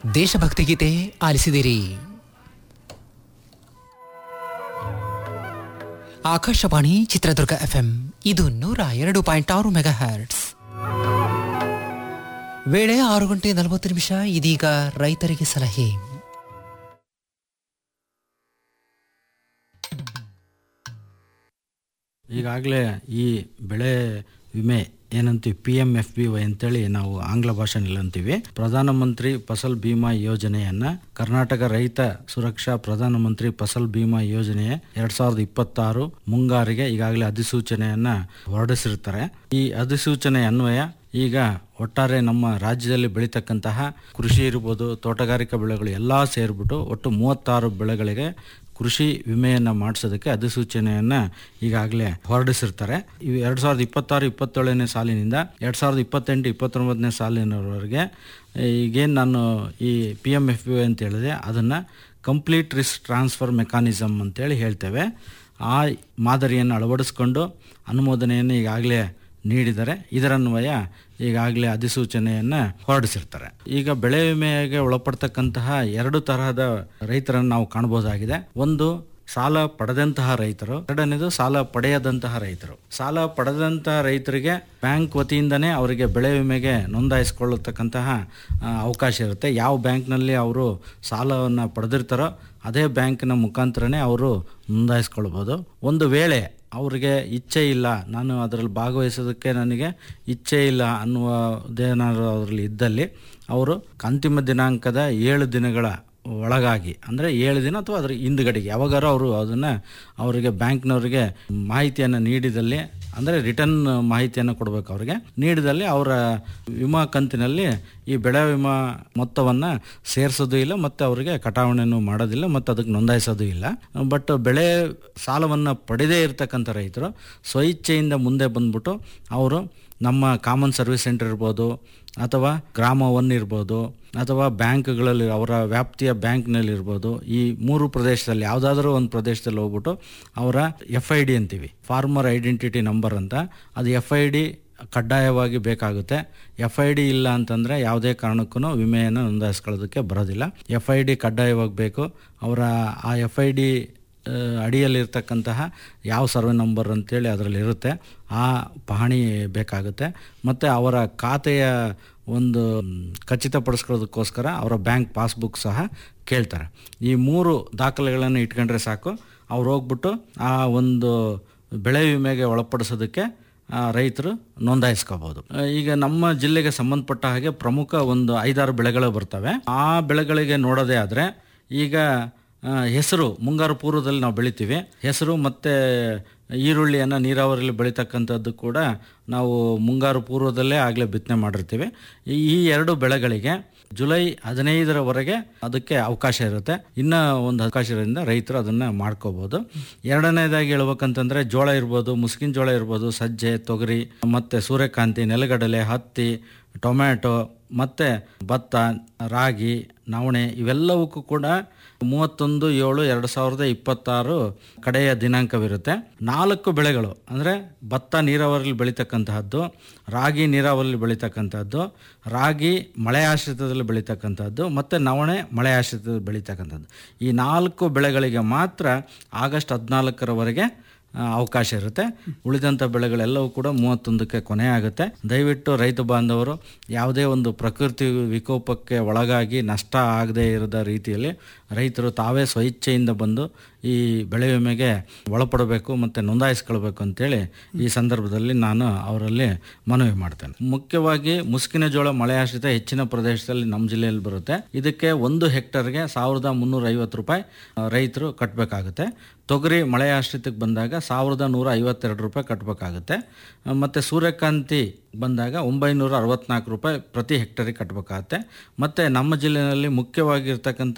ದೇಶಭಕ್ತಿ ಗೀತೆ ಆಲಿಸಿದಿರಿ ಆಕಾಶವಾಣಿ ಚಿತ್ರದುರ್ಗ ಎಫ್ಎಂ ಇದು ನೂರ ಎರಡು ಪಾಯಿಂಟ್ ಆರು ಮೆಗಾ ಹರ್ಟ್ಸ್ ವೇಳೆ ಆರು ಗಂಟೆ ನಲವತ್ತು ನಿಮಿಷ ಇದೀಗ ರೈತರಿಗೆ ಸಲಹೆ ಈಗಾಗಲೇ ಈ ಬೆಳೆ ವಿಮೆ ಏನಂತೀವಿ P M F B Y ಅಂತೇಳಿ ನಾವು ಆಂಗ್ಲ ಭಾಷೆನಲ್ಲಿ ಅಂತೀವಿ ಪ್ರಧಾನಮಂತ್ರಿ ಫಸಲ್ ಬಿಮಾ ಯೋಜನೆಯನ್ನ ಕರ್ನಾಟಕ ರೈತ ಸುರಕ್ಷಾ ಪ್ರಧಾನಮಂತ್ರಿ ಫಸಲ್ ಬಿಮಾ ಯೋಜನೆ ಎರಡ್ ಸಾವಿರದ ಇಪ್ಪತ್ತಾರು ಮುಂಗಾರಿಗೆ ಈಗಾಗಲೇ ಅಧಿಸೂಚನೆಯನ್ನ ಹೊರಡಿಸಿರ್ತಾರೆ ಈ ಅಧಿಸೂಚನೆ ಅನ್ವಯ ಈಗ ಒಟ್ಟಾರೆ ನಮ್ಮ ರಾಜ್ಯದಲ್ಲಿ ಬೆಳೀತಕ್ಕಂತಹ ಕೃಷಿ ಇರ್ಬೋದು ತೋಟಗಾರಿಕಾ ಬೆಳೆಗಳು ಎಲ್ಲ ಸೇರಿಬಿಟ್ಟು ಒಟ್ಟು ಮೂವತ್ತಾರು ಬೆಳೆಗಳಿಗೆ ಕೃಷಿ ವಿಮೆಯನ್ನು ಮಾಡಿಸೋದಕ್ಕೆ ಅಧಿಸೂಚನೆಯನ್ನು ಈಗಾಗಲೇ ಹೊರಡಿಸಿರ್ತಾರೆ ಇವು ಎರಡು ಸಾವಿರದ ಇಪ್ಪತ್ತಾರು ಇಪ್ಪತ್ತೇಳನೇ ಸಾಲಿನಿಂದ ಎರಡು ಸಾವಿರದ ಇಪ್ಪತ್ತೆಂಟು ಇಪ್ಪತ್ತೊಂಬತ್ತನೇ ಸಾಲಿನವರೆಗೆ ಈಗೇನು ನಾನು ಈ ಪಿ ಎಮ್ ಎಫ್ ಅಂತ ಹೇಳಿದೆ ಅದನ್ನು ಕಂಪ್ಲೀಟ್ ರಿಸ್ಕ್ ಟ್ರಾನ್ಸ್ಫರ್ ಮೆಕಾನಿಸಮ್ ಅಂತೇಳಿ ಹೇಳ್ತೇವೆ ಆ ಮಾದರಿಯನ್ನು ಅಳವಡಿಸ್ಕೊಂಡು ಅನುಮೋದನೆಯನ್ನು ಈಗಾಗಲೇ ನೀಡಿದರೆ ಇದರನ್ವಯ ಈಗಾಗಲೇ ಅಧಿಸೂಚನೆಯನ್ನು ಹೊರಡಿಸಿರ್ತಾರೆ ಈಗ ಬೆಳೆ ವಿಮೆಗೆ ಒಳಪಡ್ತಕ್ಕಂತಹ ಎರಡು ತರಹದ ರೈತರನ್ನು ನಾವು ಕಾಣಬಹುದಾಗಿದೆ ಒಂದು ಸಾಲ ಪಡೆದಂತಹ ರೈತರು ಎರಡನೇದು ಸಾಲ ಪಡೆಯದಂತಹ ರೈತರು ಸಾಲ ಪಡೆದಂತಹ ರೈತರಿಗೆ ಬ್ಯಾಂಕ್ ವತಿಯಿಂದನೇ ಅವರಿಗೆ ಬೆಳೆ ವಿಮೆಗೆ ನೋಂದಾಯಿಸಿಕೊಳ್ಳತಕ್ಕಂತಹ ಆ, ಅವಕಾಶ ಇರುತ್ತೆ ಯಾವ ಬ್ಯಾಂಕ್ನಲ್ಲಿ ಅವರು ಸಾಲವನ್ನು ಪಡೆದಿರ್ತಾರೋ ಅದೇ ಬ್ಯಾಂಕಿನ ಮುಖಾಂತರನೇ ಅವರು ನೋಂದಾಯಿಸ್ಕೊಳ್ಬೋದು ಒಂದು ವೇಳೆ ಅವರಿಗೆ ಇಚ್ಛೆ ಇಲ್ಲ ನಾನು ಅದರಲ್ಲಿ ಭಾಗವಹಿಸೋದಕ್ಕೆ ನನಗೆ ಇಚ್ಛೆ ಇಲ್ಲ ಅನ್ನುವುದೇನಾದ್ರು ಅದರಲ್ಲಿ ಇದ್ದಲ್ಲಿ ಅವರು ಅಂತಿಮ ದಿನಾಂಕದ ಏಳು ದಿನಗಳ ಒಳಗಾಗಿ ಅಂದರೆ ಏಳು ದಿನ ಅಥವಾ ಅದರ ಹಿಂದುಗಡೆಗೆ ಯಾವಾಗಾರು ಅವರು ಅದನ್ನು ಅವರಿಗೆ ಬ್ಯಾಂಕ್ನವರಿಗೆ ಮಾಹಿತಿಯನ್ನು ನೀಡಿದಲ್ಲಿ ಅಂದರೆ ರಿಟರ್ನ್ ಮಾಹಿತಿಯನ್ನು ಕೊಡಬೇಕು ಅವರಿಗೆ ನೀಡಿದಲ್ಲಿ ಅವರ ವಿಮಾ ಕಂತಿನಲ್ಲಿ ಈ ಬೆಳೆ ವಿಮಾ ಮೊತ್ತವನ್ನು ಸೇರಿಸೋದು ಇಲ್ಲ ಮತ್ತು ಅವರಿಗೆ ಕಟಾವಣೆಯನ್ನು ಮಾಡೋದಿಲ್ಲ ಮತ್ತು ಅದಕ್ಕೆ ನೋಂದಾಯಿಸೋದು ಇಲ್ಲ ಬಟ್ ಬೆಳೆ ಸಾಲವನ್ನು ಪಡೆದೇ ಇರತಕ್ಕಂಥ ರೈತರು ಸ್ವಇಚ್ಛೆಯಿಂದ ಮುಂದೆ ಬಂದ್ಬಿಟ್ಟು ಅವರು ನಮ್ಮ ಕಾಮನ್ ಸರ್ವಿಸ್ ಸೆಂಟರ್ ಇರ್ಬೋದು ಅಥವಾ ಗ್ರಾಮ ಒನ್ ಇರ್ಬೋದು ಅಥವಾ ಬ್ಯಾಂಕ್ಗಳಲ್ಲಿ ಅವರ ವ್ಯಾಪ್ತಿಯ ಬ್ಯಾಂಕ್ನಲ್ಲಿ ಇರ್ಬೋದು ಈ ಮೂರು ಪ್ರದೇಶದಲ್ಲಿ ಯಾವುದಾದ್ರೂ ಒಂದು ಪ್ರದೇಶದಲ್ಲಿ ಹೋಗ್ಬಿಟ್ಟು ಅವರ ಎಫ್ ಐ ಡಿ ಅಂತೀವಿ ಫಾರ್ಮರ್ ಐಡೆಂಟಿಟಿ ನಂಬರ್ ಅಂತ ಅದು ಎಫ್ ಐ ಡಿ ಕಡ್ಡಾಯವಾಗಿ ಬೇಕಾಗುತ್ತೆ ಎಫ್ ಐ ಡಿ ಇಲ್ಲ ಅಂತಂದರೆ ಯಾವುದೇ ಕಾರಣಕ್ಕೂ ವಿಮೆಯನ್ನು ನೋಂದಾಯಿಸ್ಕೊಳ್ಳೋದಕ್ಕೆ ಬರೋದಿಲ್ಲ ಎಫ್ ಐ ಡಿ ಕಡ್ಡಾಯವಾಗಿ ಬೇಕು ಅವರ ಆ ಎಫ್ ಐ ಡಿ ಅಡಿಯಲ್ಲಿರ್ತಕ್ಕಂತಹ ಯಾವ ಸರ್ವೆ ನಂಬರ್ ಅಂತೇಳಿ ಅದರಲ್ಲಿ ಇರುತ್ತೆ ಆ ಪಹಣಿ ಬೇಕಾಗುತ್ತೆ ಮತ್ತು ಅವರ ಖಾತೆಯ ಒಂದು ಖಚಿತಪಡಿಸ್ಕೊಳ್ಳೋದಕ್ಕೋಸ್ಕರ ಅವರ ಬ್ಯಾಂಕ್ ಪಾಸ್ಬುಕ್ ಸಹ ಕೇಳ್ತಾರೆ ಈ ಮೂರು ದಾಖಲೆಗಳನ್ನು ಇಟ್ಕೊಂಡ್ರೆ ಸಾಕು ಅವ್ರು ಹೋಗ್ಬಿಟ್ಟು ಆ ಒಂದು ಬೆಳೆ ವಿಮೆಗೆ ಒಳಪಡಿಸೋದಕ್ಕೆ ಆ, ರೈತರು ನೋಂದಾಯಿಸ್ಕೋಬಹುದು ಆ, ಈಗ ನಮ್ಮ ಜಿಲ್ಲೆಗೆ ಸಂಬಂಧಪಟ್ಟ ಹಾಗೆ ಪ್ರಮುಖ ಒಂದು ಐದಾರು ಬೆಳೆಗಳು ಬರ್ತವೆ ಆ ಬೆಳೆಗಳಿಗೆ ನೋಡೋದೇ ಆದರೆ ಈಗ ಆ, ಹೆಸರು ಮುಂಗಾರು ಪೂರ್ವದಲ್ಲಿ ನಾವು ಬೆಳಿತೀವಿ ಹೆಸರು ಮತ್ತು ಈರುಳ್ಳಿಯನ್ನು ನೀರಾವರಿಯಲ್ಲಿ ಬೆಳೀತಕ್ಕಂಥದ್ದು ಕೂಡ ನಾವು ಮುಂಗಾರು ಪೂರ್ವದಲ್ಲೇ ಆಗಲೇ ಬಿತ್ತನೆ ಮಾಡಿರ್ತೀವಿ ಈ ಈ ಎರಡು ಬೆಳೆಗಳಿಗೆ ಜುಲೈ ಹದಿನೈದರವರೆಗೆ ಅದಕ್ಕೆ ಅವಕಾಶ ಇರುತ್ತೆ ಇನ್ನು ಒಂದು ಅವಕಾಶ ಇರೋದ್ರಿಂದ ರೈತರು ಅದನ್ನು ಮಾಡ್ಕೋಬೋದು ಎರಡನೇದಾಗಿ ಹೇಳ್ಬೇಕಂತಂದರೆ ಜೋಳ ಇರ್ಬೋದು ಮುಸ್ಕಿನ ಜೋಳ ಇರ್ಬೋದು ಸಜ್ಜೆ ತೊಗರಿ ಮತ್ತು ಸೂರ್ಯಕಾಂತಿ ನೆಲಗಡಲೆ ಹತ್ತಿ ಟೊಮ್ಯಾಟೊ ಮತ್ತು ಭತ್ತ ರಾಗಿ ನವಣೆ ಇವೆಲ್ಲವಕ್ಕೂ ಕೂಡ ಮೂವತ್ತೊಂದು ಏಳು ಎರಡು ಸಾವಿರದ ಇಪ್ಪತ್ತಾರು ಕಡೆಯ ದಿನಾಂಕವಿರುತ್ತೆ ನಾಲ್ಕು ಬೆಳೆಗಳು ಅಂದರೆ ಭತ್ತ ನೀರಾವರಿಯಲ್ಲಿ ಬೆಳೀತಕ್ಕಂತಹದ್ದು ರಾಗಿ ನೀರಾವರಿಯಲ್ಲಿ ಬೆಳೀತಕ್ಕಂಥದ್ದು ರಾಗಿ ಮಳೆ ಆಶ್ರಿತದಲ್ಲಿ ಬೆಳೀತಕ್ಕಂಥದ್ದು ಮತ್ತು ನವಣೆ ಮಳೆ ಆಶ್ರಿತದಲ್ಲಿ ಬೆಳೀತಕ್ಕಂಥದ್ದು ಈ ನಾಲ್ಕು ಬೆಳೆಗಳಿಗೆ ಮಾತ್ರ ಆಗಸ್ಟ್ ಹದಿನಾಲ್ಕರವರೆಗೆ ಆ, ಅವಕಾಶ ಇರುತ್ತೆ ಉಳಿದಂಥ ಬೆಳೆಗಳೆಲ್ಲವೂ ಕೂಡ ಮೂವತ್ತೊಂದಕ್ಕೆ ಕೊನೆ ಆಗುತ್ತೆ ದಯವಿಟ್ಟು ರೈತ ಬಾಂಧವರು ಯಾವುದೇ ಒಂದು ಪ್ರಕೃತಿ ವಿಕೋಪಕ್ಕೆ ಒಳಗಾಗಿ ನಷ್ಟ ಆಗದೇ ಇರದ ರೀತಿಯಲ್ಲಿ ರೈತರು ತಾವೇ ಸ್ವಇಚ್ಛೆಯಿಂದ ಬಂದು ಈ ಬೆಳೆ ವಿಮೆಗೆ ಒಳಪಡಬೇಕು ಮತ್ತು ನೋಂದಾಯಿಸ್ಕೊಳ್ಬೇಕು ಅಂತೇಳಿ ಈ ಸಂದರ್ಭದಲ್ಲಿ ನಾನು ಅವರಲ್ಲಿ ಮನವಿ ಮಾಡ್ತೇನೆ ಮುಖ್ಯವಾಗಿ ಮುಸ್ಕಿನ ಜೋಳ ಮಳೆ ಆಶ್ರಿತ ಹೆಚ್ಚಿನ ಪ್ರದೇಶದಲ್ಲಿ ನಮ್ಮ ಜಿಲ್ಲೆಯಲ್ಲಿ ಬರುತ್ತೆ ಇದಕ್ಕೆ ಒಂದು ಹೆಕ್ಟರ್ಗೆ ಸಾವಿರದ ಮುನ್ನೂರ ಐವತ್ತು ರೂಪಾಯಿ ಆ, ರೈತರು ಕಟ್ಟಬೇಕಾಗುತ್ತೆ ತೊಗರಿ ಮಳೆ ಆಶ್ರಿತಕ್ಕೆ ಬಂದಾಗ ಸಾವಿರದ ನೂರ ಐವತ್ತೆರಡು ರೂಪಾಯಿ ಕಟ್ಟಬೇಕಾಗುತ್ತೆ ಮತ್ತು ಸೂರ್ಯಕಾಂತಿ ಬಂದಾಗ ಒಂಬೈನೂರ ಅರವತ್ನಾಲ್ಕು ರೂಪಾಯಿ ಪ್ರತಿ ಹೆಕ್ಟರಿಗೆ ಕಟ್ಟಬೇಕಾಗತ್ತೆ ಮತ್ತು ನಮ್ಮ ಜಿಲ್ಲೆಯಲ್ಲಿ ಮುಖ್ಯವಾಗಿರ್ತಕ್ಕಂಥ